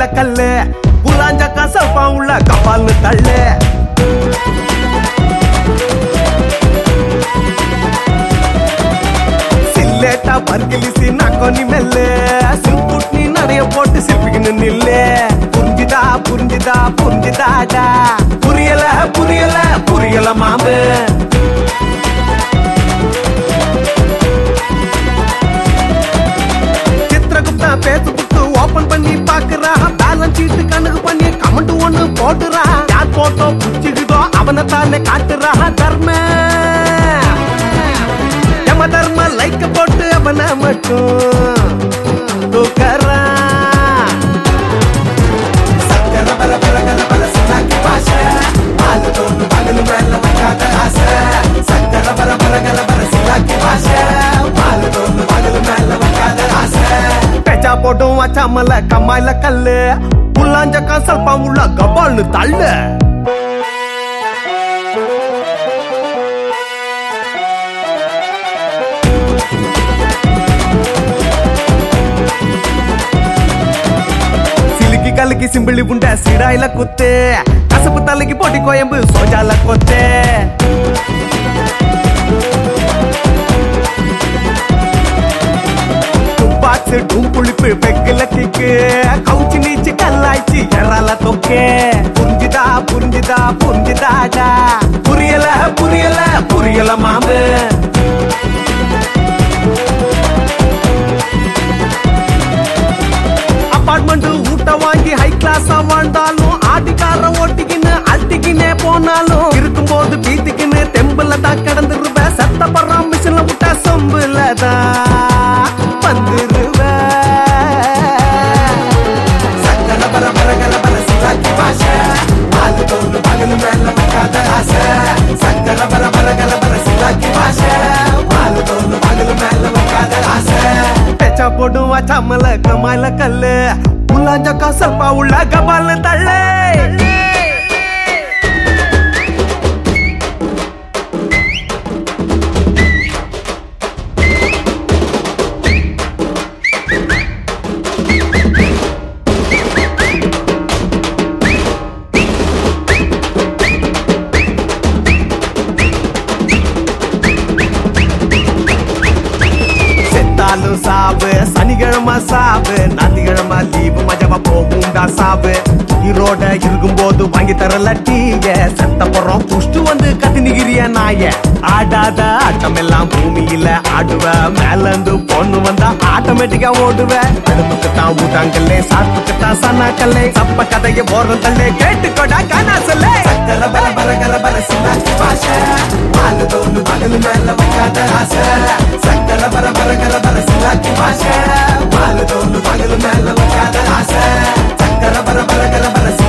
கம்மாயில கல்லு குலாஞ்சக்கா சல்பா உள்ள கப்பால்னு தள்ளு சில்லேட்டா பர்கிலிசி நக்கோனி மெல்லு சில்புட்னி நடைய போட்டு சில்பிக்கின்னு நில்லு புரிஞ்சுதா புரிஞ்சுதா புரிஞ்சுதாடா புரியல புரியல புரியல மாமு சித்திரகுப்தா பேஸ்புக் ஓபன் பண்ணி பாக்குறா பேலன்ஸ் ஷீட் கணக்கு பண்ணி கமெண்ட் ஒண்ணு போட்டுறா யார் போட்டோ புடிச்சுக்குதோ அவனை தானே காட்டுறா தர்ம யம தர்ம லைக்க போட்டு அவனை மட்டும் தூக்கறா சக்கர பல பல கல பல சிலாக்கி பாஷை பாலு தோண்டு பகலு மேல வைக்காத ஆசை சக்கர பல பல கல பல சிலாக்கி பாஷை பாலு தோண்டு பகலு மேல வைக்காத ஆசை பெச்சா போட்டும் வச்சாமல கம்மாயில கல்லு புல்லாஞ்சக்கா சல்பா உள்ள கபால்னு தள்ளு சிலுக்கி கலுக்கி சிம்பிளி புண்ட சிடாயில குத்து கசப்பு தலைக்கு போட்டி கோயம்பு சோஜால கொத்து துப்பாச்சு டூம் புளிப்பு பெக்குல கிக்கு கவுச்சு நீச்சு கல்லாய்ச்சி எறால தொக்கே புரிஞ்சுதா புரிஞ்சுதா புரிஞ்சுதாடா புரியல புரியல புரியல மாமு அபார்ட்மெண்ட் ஊட்ட வாங்கி ஹை கிளாஸா வாழ்ந்தாலும் ஆட்டிக்கார ஓட்டிக்கின்னு அட்டிக்கினே போனாலும் இருக்கும்போது பீத்திக்கின்னு தெம்புல தான் கிடந்துருவ சத்தப்படுற மிஷின்ல விட்டா சொம்புல தான் வந்துருவ சக்கர பர பர கர பர சிலாக்கி பாஷை பாலு தோண்டு பகலு மேல வைக்காத ஆசை சக்கர பர பர கர பர சிலாக்கி பாஷை பாலு தோண்டு பகலு மேல வைக்காத ஆசை பெச்சா போடும் வச்சாமல கமால கல்லு உள்ளாஞ்சக்கா சல்பா உள்ள கபால தள்ளு செத்தாலும் சாவு சனிக்கிழமை சாவு ஞாயிற்றுக்கிழமை லீவு மஜமா போகும்டா சாவு ஈரோட இருக்கும்போது வாங்கி தரல டீய செத்த போறோம் புஷ்டு வந்து கத்தி நிகிறிய நாய ஆடாத ஆட்டம் எல்லாம் பூமியில ஆடுவ மேல இருந்து பொண்ணு வந்தா ஆட்டோமேட்டிக்கா ஓடுவ அடுப்புக்கு தான் ஊட்டாங்கல்லே சாப்பிட்டு தான் சன்னாக்கல்லே சப்ப கதைய போறோம் தள்ளே கேட்டுக்கோடா காணா சொல்லே சக்கர பர பர கர பர சின்னாச்சி பாஷை பாலு தோண்டு பகலு மேல வைக்காத ஆசை சக்கர பர பர கர பர சின்னாச்சி பாஷை பாலு தோண்டு பகலு மேல வைக்காத ஆசை சக்கர பர பர கர பர